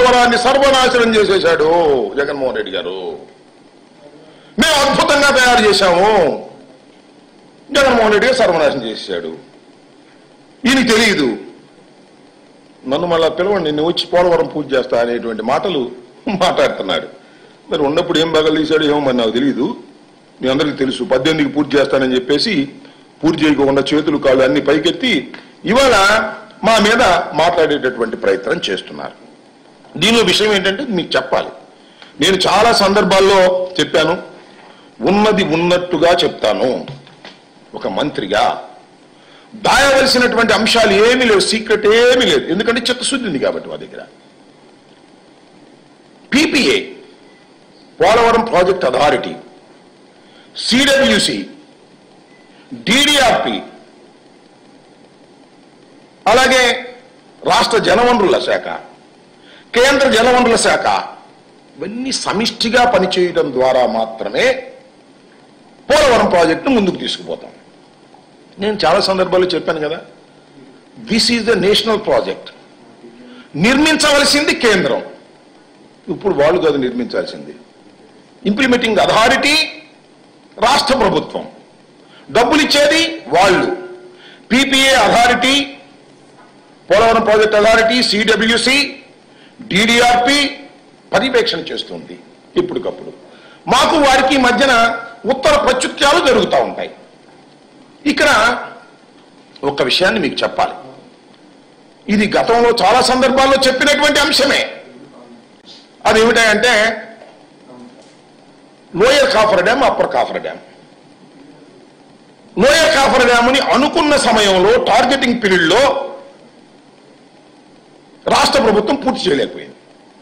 పోలవరాన్ని సర్వనాశనం చేసేశాడు జగన్మోహన్ రెడ్డి గారు మేము అద్భుతంగా తయారు చేశాము జగన్మోహన్ రెడ్డి గారు సర్వనాశనం చేశాడు ఈయన తెలియదు నన్ను మళ్ళా పిలవండి నేను వచ్చి పోలవరం పూజ చేస్తా అనేటువంటి మాటలు మాట్లాడుతున్నాడు మరి ఉన్నప్పుడు ఏం బాగా తీశాడు ఏమో మరి నాకు తెలియదు మీ అందరికీ తెలుసు పద్దెనిమిదికి పూర్తి చేస్తానని చెప్పేసి పూర్తి చేయకుండా చేతులు కాళ్ళు అన్ని పైకెత్తి ఇవాళ మా మీద మాట్లాడేటటువంటి ప్రయత్నం చేస్తున్నారు దీనిలో విషయం ఏంటంటే మీకు చెప్పాలి నేను చాలా సందర్భాల్లో చెప్పాను ఉన్నది ఉన్నట్టుగా చెప్తాను ఒక మంత్రిగా దాయవలసినటువంటి అంశాలు ఏమీ లేవు సీక్రెట్ ఏమీ లేదు ఎందుకంటే చిత్తశుద్ధి ఉంది కాబట్టి మా దగ్గర PPA Polavaram project authority CWC DDRP అలాగే రాష్ట్ర జలవనరుల శాఖ కేంద్ర జలవనరుల శాఖ ఇవన్నీ సమిష్టిగా పనిచేయడం ద్వారా మాత్రమే పోలవరం ప్రాజెక్టును ముందుకు తీసుకుపోతాం నేను చాలా సందర్భాల్లో చెప్పాను కదా this is the national project నిర్మించవలసింది కేంద్రం ఇప్పుడు వాళ్ళు కాదు నిర్మించాల్సింది ఇంప్లిమెంటింగ్ అథారిటీ రాష్ట్ర ప్రభుత్వం డబ్బులు ఇచ్చేది వాళ్ళు PPA authority Polavaram project authority CWC DDRP పర్యవేక్షణ చేస్తుంది ఇప్పటికప్పుడు మాకు వారికి మధ్యన ఉత్తర ప్రత్యుత్యాలు జరుగుతూ ఉంటాయి ఇక్కడ ఒక విషయాన్ని మీకు చెప్పాలి ఇది గతంలో చాలా సందర్భాల్లో చెప్పినటువంటి అంశమే అది ఏమిటంటే lower coffer dam upper coffer dam lower coffer డ్యామ్ని అనుకున్న సమయంలో టార్గెటింగ్ పీరియడ్లో రాష్ట్ర ప్రభుత్వం పూర్తి చేయలేకపోయింది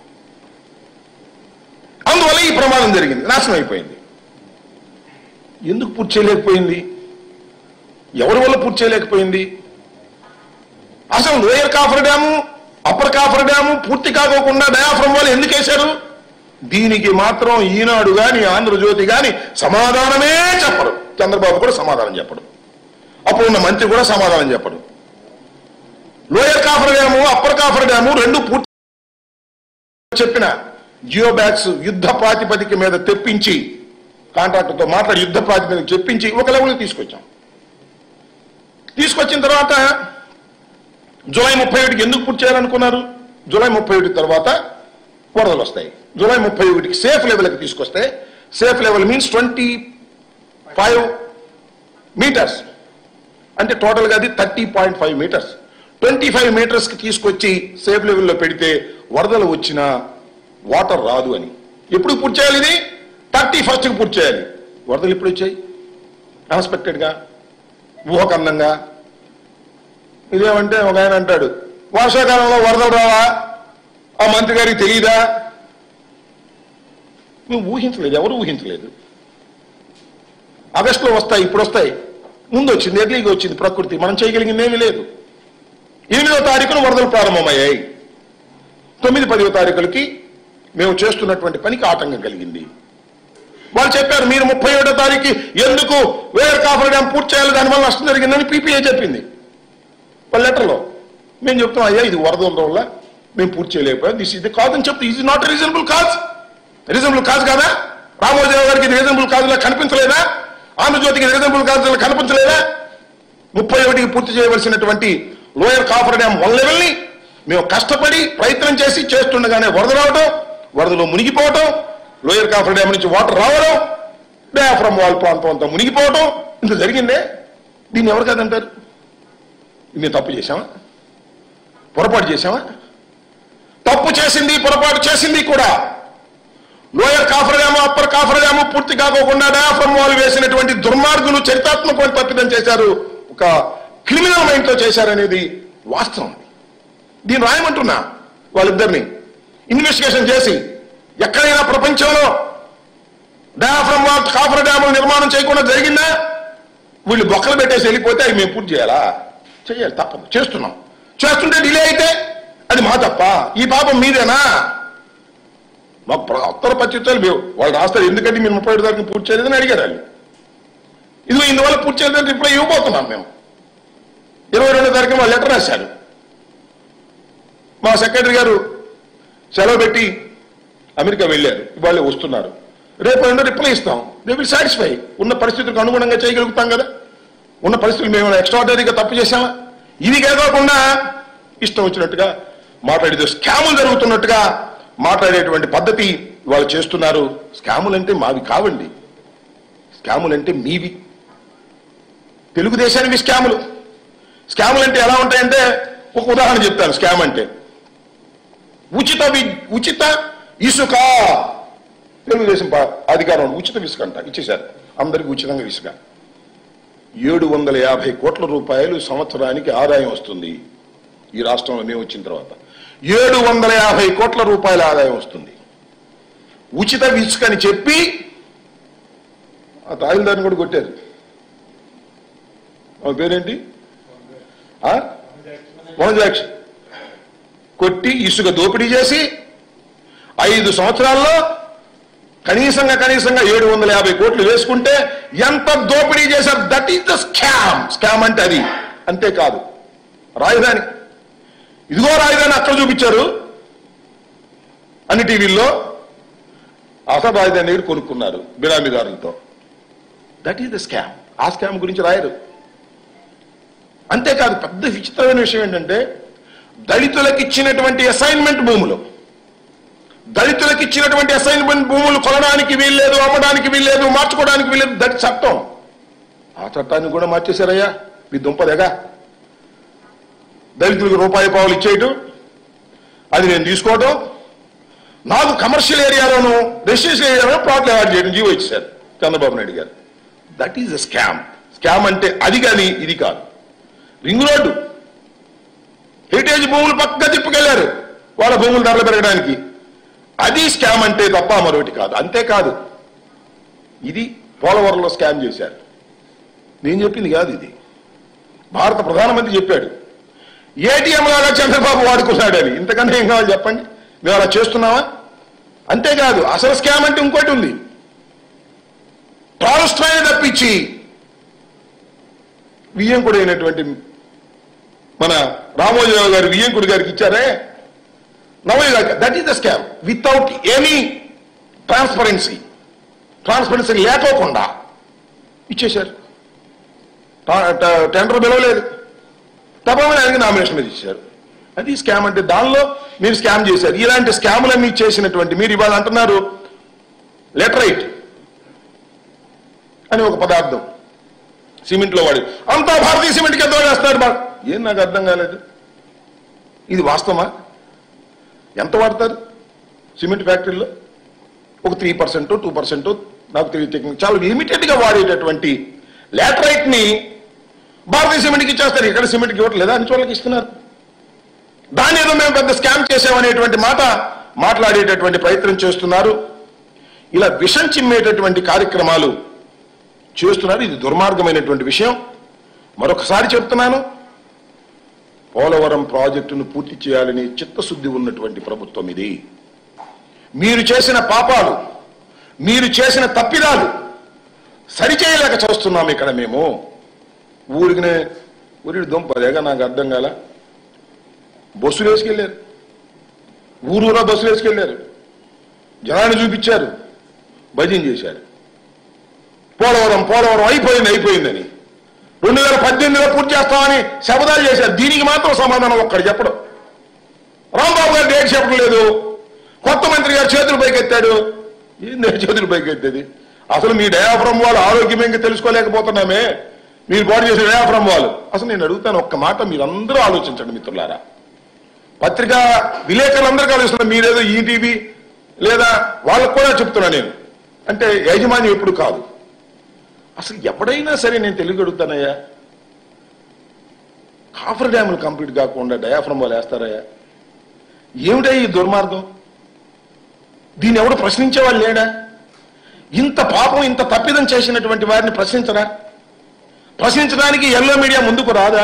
అందువల్ల ఈ ప్రమాదం జరిగింది నాశనం అయిపోయింది ఎందుకు పూర్తి చేయలేకపోయింది ఎవరి వల్ల పూర్తి చేయలేకపోయింది అసలు lower coffer dam upper coffer dam పూర్తి కాకోకుండా డయాఫ్రమ్ వాళ్ళు ఎందుకు వేశారు దీనికి మాత్రం ఈనాడు గాని ఆంధ్రజ్యోతి గాని సమాధానమే చెప్పడు చంద్రబాబు కూడా సమాధానం చెప్పడు అప్పుడు ఉన్న మంత్రి కూడా సమాధానం చెప్పడు lower coffer dam upper coffer dam రెండు పూర్తి చెప్పిన జియో బ్యాగ్స్ యుద్ధ ప్రాతిపదిక మీద తెప్పించి కాంట్రాక్టర్తో మాట్లాడి యుద్ధ ప్రాతిపదిక చెప్పించి ఒక లెవెల్కి తీసుకొచ్చాం తీసుకొచ్చిన తర్వాత జూలై ముప్పై ఒకటికి ఎందుకు పూర్తి చేయాలనుకున్నారు జూలై ముప్పై ఒకటి తర్వాత వరదలు వస్తాయి జూలై ముప్పై ఒకటికి సేఫ్ లెవెల్కి తీసుకొస్తే safe level means twenty five meters అంటే టోటల్గా అది thirty point five meters twenty five మీటర్స్కి తీసుకొచ్చి సేఫ్ లెవెల్లో పెడితే వరదలు వచ్చినా వాటర్ రాదు అని ఎప్పుడు పూర్తి చేయాలి ఇది థర్టీ ఫస్ట్కి పూర్తి చేయాలి వరదలు ఎప్పుడు వచ్చాయి అన్ఎక్స్పెక్టెడ్గా ఊహకందంగా ఇదేమంటే ఒక ఆయన అంటాడు వర్షాకాలంలో వరదలు రావా ఆ మంత్రి గారికి తెలియదా మేము ఊహించలేదు ఎవరు ఊహించలేదు ఆగస్టులో వస్తాయి ఇప్పుడు వస్తాయి ముందు వచ్చింది ఎర్లీగా వచ్చింది ప్రకృతి మనం చేయగలిగింది ఏమీ లేదు ఎనిమిదో తారీఖున వరదలు ప్రారంభమయ్యాయి తొమ్మిది పదో తారీఖులకి మేము చేస్తున్నటువంటి పనికి ఆటంకం కలిగింది వాళ్ళు చెప్పారు మీరు ముప్పై ఏడో తారీఖు ఎందుకు వేర్ కాఫర్ డ్యామ్ పూర్తి చేయాలి దానివల్ల నష్టం జరిగిందని పీపీఏ చెప్పింది వాళ్ళ లెటర్లో మేము చెప్తాం అయ్యా ఇది వరద ఉండడం వల్ల మేము పూర్తి చేయలేకపోయాం దిస్ ఇది కాదని చెప్తే ఇది not reasonable cause reasonable cause కాదా రామోజీరావు గారికి ఇది రీజనబుల్ కాజులా కనిపించలేదా ఆంధ్రజ్యోతికి ఇది రీజనబుల్ కాజులా కనిపించలేదా ముప్పై ఒకటికి పూర్తి చేయవలసినటువంటి లోయర్ కాఫర్ డ్యామ్ వన్ లెవెల్ని మేము కష్టపడి ప్రయత్నం చేసి చేస్తుండగానే వరద రావడం వరదలో మునిగిపోవటం లోయర్ కాఫర్ డ్యామ్ నుంచి వాటర్ రావడం డయాఫ్రమ్ వాల్ ప్రాంతం అంతా మునిగిపోవటం ఇంత జరిగిందే దీన్ని ఎవరు కాదంటారు మేము తప్పు చేశామా పొరపాటు చేశామా తప్పు చేసింది పొరపాటు చేసింది కూడా lower coffer dam upper coffer dam పూర్తి కాకోకుండా డయాఫ్రమ్ వాల్ వేసినటువంటి దుర్మార్గులు చరిత్రాత్మకమైన తప్పిదం చేశారు ఒక క్రిమినల్ మైండ్ తో చేశారనేది వాస్తవం దీన్ని రాయమంటున్నా వాళ్ళిద్దరిని ఇన్వెస్టిగేషన్ చేసి ఎక్కడైనా ప్రపంచంలో డయాఫ్రమ్ వాల్ కాఫర్ డ్యాములు నిర్మాణం చేయకుండా జరిగిందా వీళ్ళు బొక్కలు పెట్టేసి వెళ్ళిపోతే అవి మేము పూర్తి చేయాలా చేయాలి తప్పదు చేస్తున్నాం చేస్తుంటే డిలే అయితే అది మా తప్ప ఈ పాపం మీదేనా మాకు ప్ర- ఉత్తర పత్రికలు మేము వాళ్ళు రాస్తారు ఎందుకంటే మీరు ముప్పై ఏడు తారీఖు పూర్తి చేయలేదని అడిగారు వాళ్ళు ఇదిగో ఇందువల్ల పూర్తి చేయలేదంటే ఇప్పుడే ఇవ్వబోతున్నాం మేము ఇరవై రెండో తారీఖు వాళ్ళు లెటర్ రాశారు మా సెక్రటరీ గారు సెలవు పెట్టి అమెరికా వెళ్ళారు ఇవాళ వస్తున్నారు రేపు రెండో రిప్లై ఇస్తాం దే విల్ సాటిస్ఫై ఉన్న పరిస్థితులకు అనుగుణంగా చేయగలుగుతాం కదా ఉన్న పరిస్థితులు మేము ఎక్స్ట్రాడనరీగా తప్పు చేశామా ఇది కాకుండా ఇష్టం వచ్చినట్టుగా మాట్లాడేది స్కాములు జరుగుతున్నట్టుగా మాట్లాడేటువంటి పద్ధతి వాళ్ళు చేస్తున్నారు స్కాములు అంటే మావి కావండి స్కాములు అంటే మీవి తెలుగుదేశానికి స్కాములు స్కాములు అంటే ఎలా ఉంటాయంటే ఒక ఉదాహరణ చెప్తాను స్కామ్ అంటే ఉచిత వి- ఉచిత ఇసుక తెలుగుదేశం పా- అధికారం ఉచిత ఇసుక అంట ఇచ్చేశారు అందరికి ఉచితంగా ఇసుక ఏడు వందల యాభై కోట్ల రూపాయలు సంవత్సరానికి ఆదాయం వస్తుంది ఈ రాష్ట్రంలో మేము వచ్చిన తర్వాత ఏడు వందల యాభై కోట్ల రూపాయల ఆదాయం వస్తుంది ఉచిత ఇసుక అని చెప్పి ఆ తహసీల్దార్ని కూడా కొట్టారు ఆమె పేరేంటి ఆ? వనజాక్షి కొట్టి ఇసుక దోపిడీ చేసి ఐదు సంవత్సరాల్లో కనీసంగా కనీసంగా ఏడు వందల యాభై కోట్లు వేసుకుంటే ఎంత దోపిడీ చేశారు that is the scam scam అంటే అది అంతేకాదు రాజధాని ఇదిగో రాజధాని అక్కడ చూపించారు అన్ని టీవీల్లో అసలు రాజధాని దగ్గర కొనుక్కున్నారు బిరామీదారులతో దట్ ఈస్ ద స్కామ్ ఆ స్కామ్ గురించి రాయరు అంతేకాదు పెద్ద విచిత్రమైన విషయం ఏంటంటే దళితులకు ఇచ్చినటువంటి అసైన్మెంట్ భూములు దళితులకు ఇచ్చినటువంటి అసైన్మెంట్ భూములు కొనడానికి వీల్లేదు అమ్మడానికి వీల్లేదు మార్చుకోవడానికి వీల్లేదు దట్ చట్టం ఆ చట్టాన్ని కూడా మార్చేశారయ్యా మీ దుంపదేగా దళితులకు రూపాయి పావులు ఇచ్చేయటం అది నేను తీసుకోవటం నాకు కమర్షియల్ ఏరియాలోను రెసిడెన్షియల్ ఏరియాలో ప్లాట్లు యాడ్ చేయడం జీవో ఇచ్చారు చంద్రబాబు నాయుడు గారు that is a scam scam అంటే అది కానీ ఇది కాదు రింగ్ రోడ్డు హెరిటేజ్ భూములు పక్కగా తిప్పుకెళ్లారు వాళ్ళ భూములు ధరలు పెరగడానికి అది స్కామ్ అంటే తప్ప మరొకటి కాదు అంతేకాదు ఇది పోలవరంలో స్కామ్ చేశారు నేను చెప్పింది కాదు ఇది భారత ప్రధానమంత్రి చెప్పాడు ఏటీఎం లాగా చంద్రబాబు వాడుకున్నాడని ఇంతకన్నా ఏం కావాలి చెప్పండి మేము అలా చేస్తున్నావా అంతేకాదు అసలు స్కామ్ అంటే ఇంకోటి ఉంది టాల్స్టాయ్ తప్పించి వియ్యంకుడు అయినటువంటి మన రామోజీరావు గారు వియ్యంకుడు గారికి ఇచ్చారే నవయ్య that is the scam without any transparency transparency లేకోకుండా ఇచ్చేశారు టా- ట- టెండర్ పిలవలేదు తప్పమని ఆయనకి నామినేషన్ మీద ఇచ్చారు అది స్కామ్ అంటే దానిలో మీరు స్కామ్ చేశారు ఇలాంటి స్కాములన్నీ చేసినటువంటి మీరు ఇవాళ అంటున్నారు లెటరైట్ అని ఒక పదార్థం సిమెంట్ లో వాడి అంతా భారతీయ సిమెంట్ కింద వేస్తున్నారు బా ఏం నాకు అర్థం కాలేదు ఇది వాస్తవమా ఎంత వాడతారు సిమెంట్ ఫ్యాక్టరీలో ఒక త్రీ పర్సెంట్ టూ పర్సెంట్ నాకు తెలియదు టెక్నిక్ చాలా లిమిటెడ్ గా వాడేటటువంటి లాటరైట్ ని భారతీయ సిమెంట్కి ఇచ్చేస్తారు ఇక్కడ సిమెంట్కి ఇవ్వట్లేదా అని వాళ్ళకి ఇస్తున్నారు దాని ఏదో మేము పెద్ద స్కామ్ చేసామనేటువంటి మాట మాట్లాడేటటువంటి ప్రయత్నం చేస్తున్నారు ఇలా విషం చిమ్మేటటువంటి కార్యక్రమాలు చేస్తున్నారు ఇది దుర్మార్గమైనటువంటి విషయం మరొకసారి చెప్తున్నాను పోలవరం ప్రాజెక్టును పూర్తి చేయాలని చిత్తశుద్ధి ఉన్నటువంటి ప్రభుత్వం ఇది మీరు చేసిన పాపాలు మీరు చేసిన తప్పిదాలు సరిచేయలేక చూస్తున్నాం ఇక్కడ మేము ఊరికినే ఊరి దుంపదేగా నాకు అర్థం కాల బస్సులు వేసుకెళ్ళారు ఊరూరా బస్సులు వేసుకెళ్ళారు జనాన్ని చూపించారు భజన చేశారు పోలవరం పోలవరం అయిపోయింది అయిపోయిందని రెండు వేల పద్దెనిమిదిలో పూర్తి చేస్తామని శపథాలు చేశారు దీనికి మాత్రం సమాధానం ఒక్కడు చెప్పడం రాంబాబు గారు డేట్ చెప్పడం లేదు కొత్త మంత్రి గారు చేతులు పైకెత్తాడు ఏంది చేతులు పైకెత్తేది అసలు మీ డయాఫ్రమ్ వాళ్ళు ఆరోగ్యం ఇంకా తెలుసుకోలేకపోతున్నామే మీరు బాడీ చేసిన డయాఫ్రమ్ వాళ్ళు అసలు నేను అడుగుతాను ఒక్క మాట మీరందరూ ఆలోచించండి మిత్రులారా పత్రికా విలేకరులందరికీ ఆలోచిస్తున్నారు మీరేదో ఈటీవీ లేదా వాళ్ళకు కూడా చెప్తున్నా నేను అంటే యాజమాన్యం ఎప్పుడు కాదు అసలు ఎప్పుడైనా సరే నేను తెలుగు అడుగుతానయ్యా కాఫర్ డ్యాములు కంప్లీట్ కాకుండా డయాఫ్రమ్ వాళ్ళు వేస్తారయ్యా ఏమిటా ఈ దుర్మార్గం దీన్ని ఎవడు ప్రశ్నించే వాళ్ళు లేడా ఇంత పాపం ఇంత తప్పిదం చేసినటువంటి వారిని ప్రశ్నించరా ప్రశ్నించడానికి ఎల్లో మీడియా ముందుకు రాదా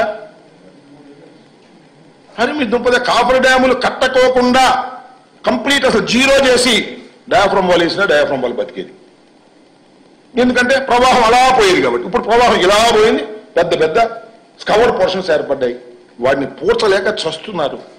అరే మీ దుంపదే కాఫర్ డ్యాములు కట్టకోకుండా కంప్లీట్ అసలు జీరో చేసి డయాఫ్రమ్ వాళ్ళు వేసినా డయాఫ్రమ్ వాళ్ళు బతికేది ఎందుకంటే ప్రవాహం అలా పోయేది కాబట్టి ఇప్పుడు ప్రవాహం ఇలా పోయింది పెద్ద పెద్ద స్కవర్డ్ పోర్షన్స్ ఏర్పడ్డాయి వాటిని పూడ్చలేక చస్తున్నారు